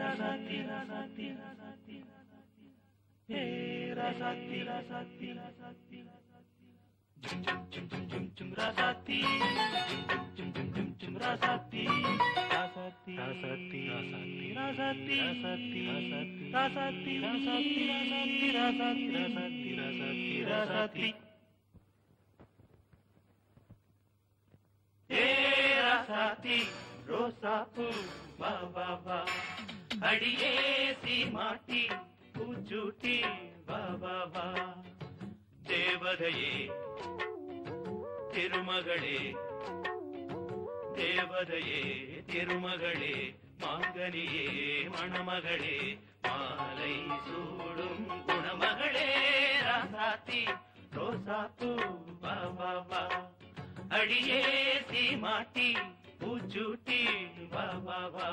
ரசத்தி ரசத்தி ரசத்தி ஏ ரசத்தி ரசத்தி ரசத்தி ஜும் ஜும் ஜும் ஜும் ஜும் ஜும் ரசத்தி ஜும் ஜும் ஜும் ஜும் ரசத்தி ரசத்தி ரசத்தி ரசத்தி ரசத்தி ரசத்தி ரசத்தி ரசத்தி ரசத்தி ரசத்தி ரசத்தி ரசத்தி ஏ ரசத்தி ரோசாப்பூ வா வா வா அடியே சீமாட்டி பூச்சூட்டி வா வா வா தேவதையே திருமகளே தேவதையே திருமகளே மாங்கனியே மணமகளே மாலை சூடும் குணமகளே ராசாத்தி ரோசாப்பூ வா வா வா அடியே சீமாட்டி பூச்சூட்டி வா வா வா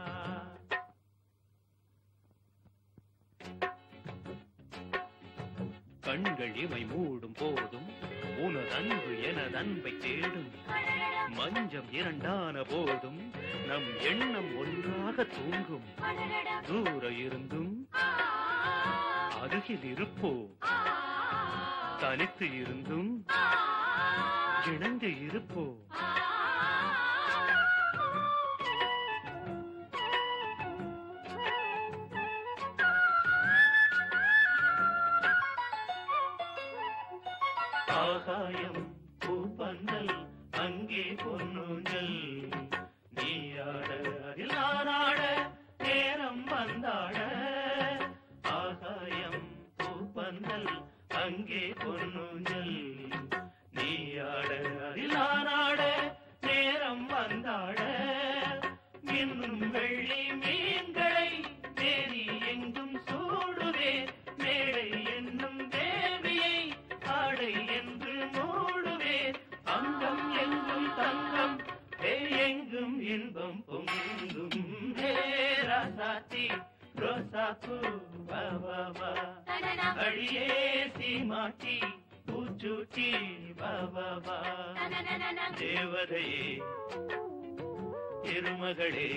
கண்கள் இமை மூடும் போதும் உனதன்பு எனதன்பை தேடும் மஞ்சம் இரண்டான போதும் நம் எண்ணம் ஒன்றாக தூங்கும் தூர இருந்தும் அருகில் இருப்போ தனித்து இருந்தும் இணந்து இருப்போ ஆகாயம் பூப்பந்தல் அங்கே பொன்னுங்கள் நீயாட அதில் நானாட நேரம் வந்தாட ஆகாயம் பூப்பந்தல் அங்கே பொன்னுங்கள் நீயாட அதில் நானாட நேரம் வந்தாட இன்னும் வெள்ளி மீன்களை தேடி எங்கும் சூடுவே மேடை என்னும் தேவியை ஆடை என்று மூடுவே அங்கம் எங்கும் தங்கம் ஹே எங்கும் இன்பம் பொங்கும் ஹே ராசாத்தி ரோசாப்பூ வா வா வா அடியே சீமாட்டி பூச்சூட்டி வா வா வா தேவதையே திருமகளே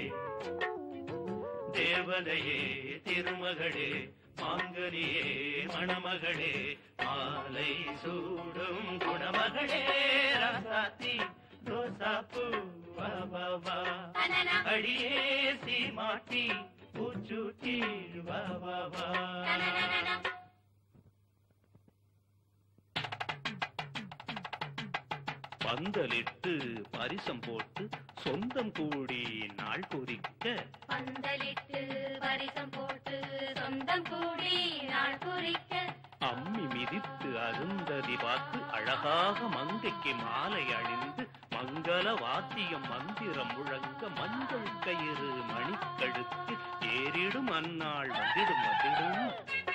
தேவதையே திருமகளே மாங்கனியே மணமகளே மாலை சூடும் குணமகளே ராசாத்தி ரோசாப்பூ வா வா வா அடியே சீமாட்டி பூச்சூட்டி வா வா வா பந்தலிட்டு பரிசம் போட்டு சொந்தம் கூடி நாள் குறிக்க பந்தலிட்டு பரிசம் போட்டு சொந்தம் கூடி நாள் குறிக்க அம்மி மிதித்து அருந்ததி பார்த்து அழகாக மங்கைக்கு மாலை அணிந்து மங்கள வாத்தியம் மந்திரம் முழங்க மஞ்சள் கயிறு மணிக்கழுத்து ஏறிடும் அந்நாள் வந்திடும் வந்திடும்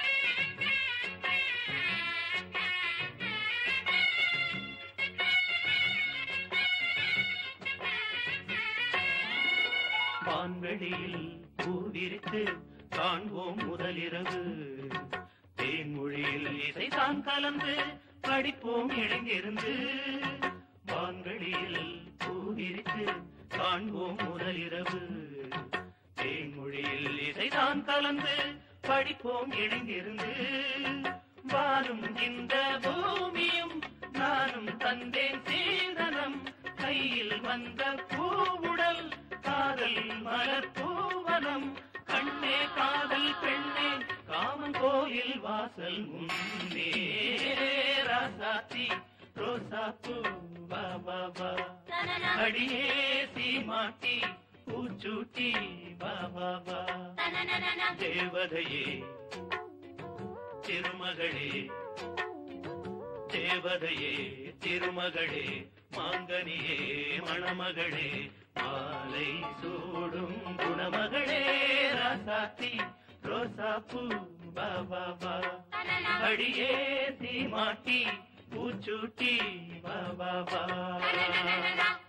வான்வெளியில் பூவிரித்து காண்போம் முதலிரவு தேன்மொழியில் இசைதான் கலந்து படிப்போம் இணைந்திருந்து வான்வெளியில் பூவிரித்து காண்போம் முதலிரவு தேன்மொழியில் இசைதான் கலந்து படிப்போம் இணைந்திருந்து வாரும் இந்த பூமியும் நானும் தந்தேன் சீதனம் கையில் வந்த பூவுடல் காதல் மலர் பூவனம் கண்ணே காதல் பெண்ணே காமன் கோயில் வாசல் முன்னே ராசாத்தி ரோசாப்பூ வா வா வா தனனா அடியே சீமாட்டி பூச்சூட்டி வா வா வா தனனனனா தேவதையே திருமகளே தேவதையே திருமகளே மாங்கனியே மணமகளே மாலை சூடும் குணமகளே ராசாத்தி ரோசாப்பூ வா வா வா தனனா அடியே சீமாட்டி பூச்சூட்டி வா வா வா தனனனனா